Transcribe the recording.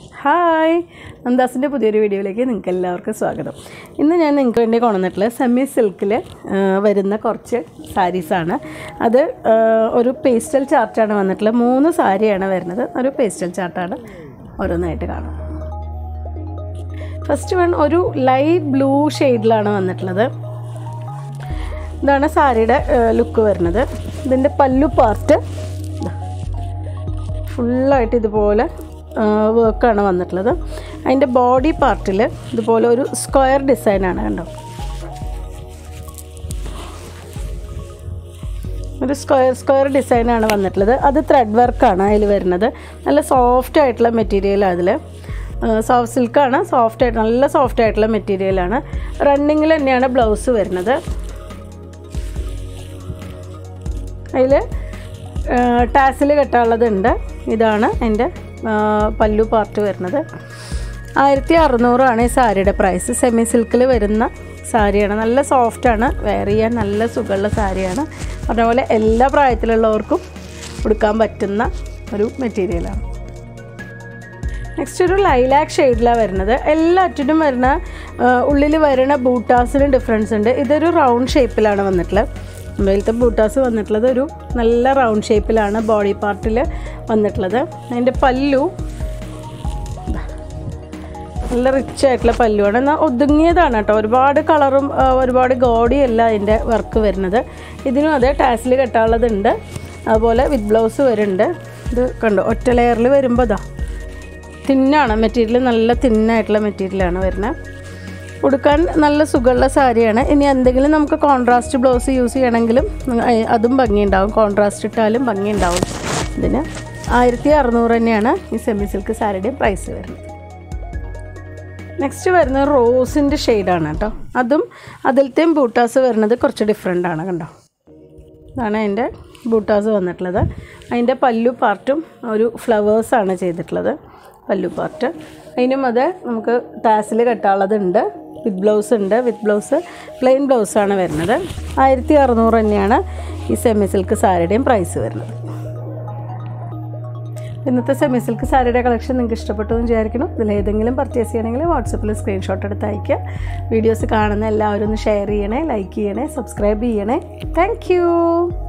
hi നന്ദാസിൻ്റെ പുതിയൊരു വീഡിയോയിലേക്ക് നിങ്ങൾക്ക് എല്ലാവർക്കും സ്വാഗതം ഇന്ന് ഞാൻ നിങ്ങൾക്ക് വേണ്ടി കൊണ്ടുവന്നിട്ടുള്ളത് സെമി സിൽക്കിൽ വരുന്ന കുറച്ച് സാരീസാണ് അത് ആ, ഒരു പേസ്റ്റൽ ചാർട്ടാണ് വന്നിട്ടുള്ളത് മൂന്ന് സാരിയാണ് വരുന്നത് ഒരു പേസ്റ്റൽ ചാർട്ടാണ് ഓരോന്നായിട്ട് കാണാം ഫസ്റ്റ് വൺ ഒരു ലൈറ്റ് ബ്ലൂ ഷെയ്ഡിലാണ് വന്നിട്ടുള്ളത് ഇതാണ് സാരിയുടെ ലുക്ക് വരുന്നത് ഇതിൻ്റെ പല്ലു പാർട്ട് ഫുള്ളായിട്ട് ഇതുപോലെ വർക്കാണ് വന്നിട്ടുള്ളത് അതിൻ്റെ ബോഡി പാർട്ടിൽ ഇതുപോലെ ഒരു സ്ക്വയർ ഡിസൈനാണ് കണ്ടോ ഒരു സ്ക്വയർ സ്ക്വയർ ഡിസൈനാണ് വന്നിട്ടുള്ളത് അത് ത്രെഡ് വർക്കാണ് അതിൽ വരുന്നത് നല്ല സോഫ്റ്റ് ആയിട്ടുള്ള മെറ്റീരിയലാണ് അതിൽ സോഫ്റ്റ് സിൽക്കാണ് സോഫ്റ്റ് ആയിട്ട് നല്ല സോഫ്റ്റ് ആയിട്ടുള്ള മെറ്റീരിയലാണ് റണ്ണിങ്ങിൽ തന്നെയാണ് ബ്ലൗസ് വരുന്നത് അതിൽ ടാസിൽ കെട്ടാനുള്ളതുണ്ട് ഇതാണ് എൻ്റെ പല്ലു പാർട്ട് വരുന്നത് ആയിരത്തി അറുന്നൂറാണ് ഈ സാരിയുടെ പ്രൈസ് സെമി സിൽക്കിൽ വരുന്ന സാരിയാണ് നല്ല സോഫ്റ്റാണ് വെയർ ചെയ്യാൻ നല്ല സുഖമുള്ള സാരിയാണ് പറഞ്ഞ പോലെ എല്ലാ പ്രായത്തിലുള്ളവർക്കും ഉടുക്കാൻ പറ്റുന്ന ഒരു മെറ്റീരിയലാണ് നെക്സ്റ്റ് ഒരു ലൈലാക്ക് ഷെയ്ഡിലാണ് വരുന്നത് എല്ലാറ്റിനും വരുന്ന ഉള്ളിൽ വരുന്ന ബൂട്ടാസിനും ഡിഫറൻസ് ഉണ്ട് ഇതൊരു റൗണ്ട് ഷേപ്പിലാണ് വന്നിട്ടുള്ളത് മുമ്പിലത്തെ ബൂട്ടാസ് വന്നിട്ടുള്ളത് ഒരു നല്ല റൗണ്ട് ഷേപ്പിലാണ് ബോഡി പാർട്ടിൽ വന്നിട്ടുള്ളത് അതിൻ്റെ പല്ലു നല്ല റിച്ച് ആയിട്ടുള്ള പല്ലുവാണ് എന്നാൽ ഒതുങ്ങിയതാണ് കേട്ടോ ഒരുപാട് കളറും ആ, ഒരുപാട് ഗോഡിയും അല്ല അതിൻ്റെ വർക്ക് വരുന്നത് ഇതിനും അതെ ടാസിൽ കെട്ടാനുള്ളതുണ്ട് അതുപോലെ വിത്ത് ബ്ലൗസ് വരുന്നുണ്ട് ഇത് കണ്ടോ ഒറ്റ ലെയറിൽ വരുമ്പോൾ ഇതാ തിന്നാണ് മെറ്റീരിയൽ നല്ല തിന്നായിട്ടുള്ള മെറ്റീരിയലാണ് വരുന്നത് ഉടുക്കാൻ നല്ല സുഖമുള്ള സാരിയാണ് ഇനി എന്തെങ്കിലും നമുക്ക് കോൺട്രാസ്റ്റ് ബ്ലൗസ് യൂസ് ചെയ്യണമെങ്കിലും അഹ് അതും ഭംഗിയുണ്ടാവും കോൺട്രാസ്റ്റ് ഇട്ടാലും ഭംഗിയുണ്ടാവും ഇതിന് ആയിരത്തി അറുന്നൂറ് തന്നെയാണ് ഈ സെമി സിൽക്ക് സാരിയുടെ പ്രൈസ് വരുന്നത് നെക്സ്റ്റ് വരുന്നത് റോസിൻ്റെ ഷെയ്ഡാണ് കേട്ടോ അതും അതിലത്തെയും ബൂട്ടാസ് വരുന്നത് കുറച്ച് ഡിഫറെൻ്റ് ആണ് കണ്ടോ ഇതാണ് അതിൻ്റെ ബൂട്ടാസ് വന്നിട്ടുള്ളത് അതിൻ്റെ പല്ലു പാർട്ടും ഒരു ഫ്ലവേഴ്സാണ് ചെയ്തിട്ടുള്ളത് പല്ലു പാർട്ട് അതിനും അത് നമുക്ക് ടാസിൽ കെട്ടാനുള്ളതുണ്ട് വിത്ത് ബ്ലൗസ് ഉണ്ട് വിത്ത് ബ്ലൗസ് പ്ലെയിൻ ബ്ലൗസാണ് വരുന്നത് ആയിരത്തി അറുന്നൂറ് തന്നെയാണ് ഈ സെമി സിൽക്ക് സാരിയുടെയും പ്രൈസ് വരുന്നത് ഇന്നത്തെ സെമി സിൽക്ക് സാരിയുടെ കളക്ഷൻ നിങ്ങൾക്ക് ഇഷ്ടപ്പെട്ടു എന്ന് വിചാരിക്കുന്നു ഇതിൽ ഏതെങ്കിലും പർച്ചേസ് ചെയ്യണമെങ്കിൽ വാട്സപ്പിൽ സ്ക്രീൻഷോട്ട് എടുത്ത് അയയ്ക്കുക വീഡിയോസ് കാണുന്ന എല്ലാവരും ഒന്ന് ഷെയർ ചെയ്യണേ ലൈക്ക് ചെയ്യണേ സബ്സ്ക്രൈബ് ചെയ്യണേ താങ്ക്